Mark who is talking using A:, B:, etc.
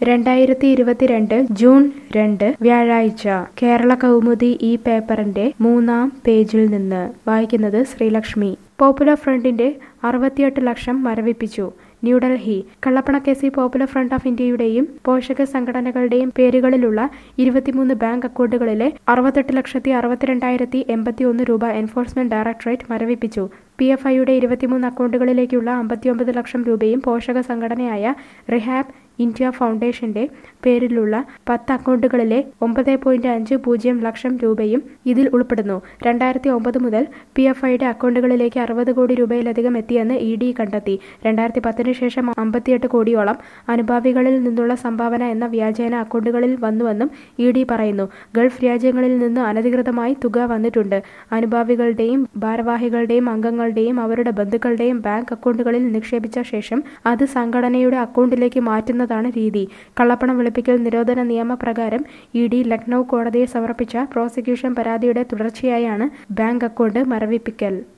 A: രണ്ടായിരത്തി ഇരുപത്തിരണ്ട് ജൂൺ രണ്ട് വ്യാഴാഴ്ച കേരള കൗമുദി ഈ പേപ്പറിന്റെ മൂന്നാം പേജിൽ നിന്ന് വായിക്കുന്നത് ശ്രീലക്ഷ്മി പോപ്പുലർ ഫ്രണ്ടിന്റെ അറുപത്തിയെട്ട് ലക്ഷം മരവിപ്പിച്ചു ന്യൂഡൽഹി കള്ളപ്പണക്കേസിൽ പോപ്പുലർ ഫ്രണ്ട് ഓഫ് ഇന്ത്യയുടെയും പോഷക സംഘടനകളുടെയും പേരുകളിലുള്ള ഇരുപത്തിമൂന്ന് ബാങ്ക് അക്കൗണ്ടുകളിലെ അറുപത്തെട്ട് ലക്ഷത്തി അറുപത്തിരണ്ടായിരത്തി എൺപത്തി ഒന്ന് രൂപ എൻഫോഴ്സ്മെന്റ് ഡയറക്ടറേറ്റ് മരവിപ്പിച്ചു പി എഫ് ഐയുടെ ഇരുപത്തിമൂന്ന് അക്കൗണ്ടുകളിലേക്കുള്ള അമ്പത്തിയൊമ്പത് ലക്ഷം രൂപയും പോഷക സംഘടനയായ റിഹാബ് ഇന്ത്യ ഫൗണ്ടേഷന്റെ പേരിലുള്ള പത്ത് അക്കൗണ്ടുകളിലെ ഒമ്പത് പോയിന്റ് അഞ്ച് പൂജ്യം ലക്ഷം രൂപയും ഇതിൽ ഉൾപ്പെടുന്നു രണ്ടായിരത്തി ഒമ്പത് മുതൽ പി എഫ് ഐയുടെ അക്കൗണ്ടുകളിലേക്ക് അറുപത് കോടി രൂപയിലധികം എത്തിയെന്ന് ഇ ഡി കണ്ടെത്തി രണ്ടായിരത്തി പത്തിന് ശേഷം അമ്പത്തിയെട്ട് കോടിയോളം അനുഭാവികളിൽ നിന്നുള്ള സംഭാവന എന്ന വ്യാജേന അക്കൗണ്ടുകളിൽ വന്നുവെന്നും ഇ ഡി പറയുന്നു ഗൾഫ് രാജ്യങ്ങളിൽ നിന്ന് അനധികൃതമായി തുക വന്നിട്ടുണ്ട് അനുഭാവികളുടെയും ഭാരവാഹികളുടെയും അംഗങ്ങളുടെയും അവരുടെ ബന്ധുക്കളുടെയും ബാങ്ക് അക്കൗണ്ടുകളിൽ നിക്ഷേപിച്ച ശേഷം അത് സംഘടനയുടെ അക്കൗണ്ടിലേക്ക് മാറ്റുന്നതാണ് രീതി കള്ളപ്പണം വെളുപ്പിക്കൽ നിരോധന നിയമപ്രകാരം ഇ ഡി ലക്നൌ കോടതിയിൽ സമർപ്പിച്ച പ്രോസിക്യൂഷൻ പരാതിയുടെ തുടർച്ചയായാണ് ബാങ്ക് അക്കൗണ്ട് മരവിപ്പിക്കൽ